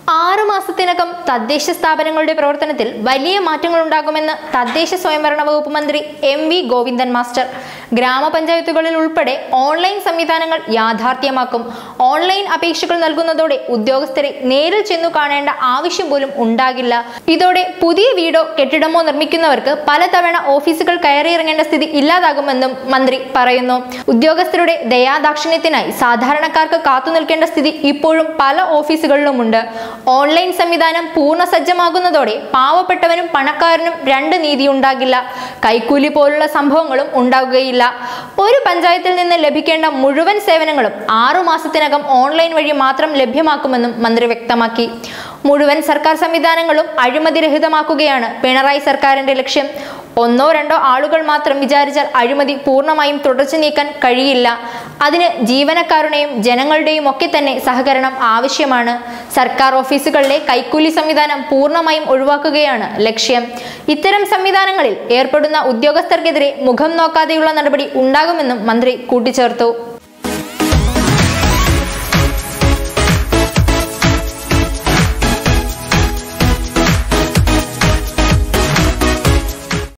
ആറു മാസത്തിനകം തദ്ദേശ സ്ഥാപനങ്ങളുടെ പ്രവർത്തനത്തിൽ വലിയ മാറ്റങ്ങൾ ഉണ്ടാകുമെന്ന് തദ്ദേശ സ്വയംഭരണ വകുപ്പ് മന്ത്രി എം വി ഗോവിന്ദൻ മാസ്റ്റർ ഗ്രാമപഞ്ചായത്തുകളിൽ ഉൾപ്പെടെ ഓൺലൈൻ സംവിധാനങ്ങൾ യാഥാർത്ഥ്യമാക്കും ഓൺലൈൻ അപേക്ഷകൾ നൽകുന്നതോടെ ഉദ്യോഗസ്ഥരെ നേരിൽ ചെന്നു കാണേണ്ട ആവശ്യം പോലും ഉണ്ടാകില്ല ഇതോടെ പുതിയ വീടോ കെട്ടിടമോ നിർമ്മിക്കുന്നവർക്ക് പലതവണ ഓഫീസുകൾ കയറിയിറങ്ങേണ്ട സ്ഥിതി ഇല്ലാതാകുമെന്നും മന്ത്രി പറയുന്നു ഉദ്യോഗസ്ഥരുടെ ദയാദാക്ഷിണ്യത്തിനായി സാധാരണക്കാർക്ക് കാത്തുനിൽക്കേണ്ട സ്ഥിതി ഇപ്പോഴും പല ഓഫീസുകളിലുമുണ്ട് ഓൺലൈൻ സംവിധാനം പൂർണ്ണ സജ്ജമാകുന്നതോടെ പാവപ്പെട്ടവനും പണക്കാരനും രണ്ട് നീതി ഉണ്ടാകില്ല കൈക്കൂലി പോലുള്ള സംഭവങ്ങളും ഉണ്ടാകുകയില്ല ഒരു പഞ്ചായത്തിൽ നിന്ന് ലഭിക്കേണ്ട മുഴുവൻ സേവനങ്ങളും ആറു മാസത്തിനകം ഓൺലൈൻ വഴി മാത്രം ലഭ്യമാക്കുമെന്നും മന്ത്രി വ്യക്തമാക്കി മുഴുവൻ സർക്കാർ സംവിധാനങ്ങളും അഴിമതിരഹിതമാക്കുകയാണ് പിണറായി സർക്കാരിന്റെ ലക്ഷ്യം ഒന്നോ രണ്ടോ ആളുകൾ മാത്രം വിചാരിച്ചാൽ അഴിമതി പൂർണ്ണമായും തുടച്ചു നീക്കാൻ കഴിയില്ല അതിന് ജീവനക്കാരുടെയും ജനങ്ങളുടെയും ഒക്കെ തന്നെ സഹകരണം ആവശ്യമാണ് സർക്കാർ ഓഫീസുകളിലെ കൈക്കൂലി സംവിധാനം പൂർണ്ണമായും ഒഴിവാക്കുകയാണ് ലക്ഷ്യം ഇത്തരം സംവിധാനങ്ങളിൽ ഏർപ്പെടുന്ന ഉദ്യോഗസ്ഥർക്കെതിരെ മുഖം നോക്കാതെയുള്ള നടപടി ഉണ്ടാകുമെന്നും മന്ത്രി കൂട്ടിച്ചേർത്തു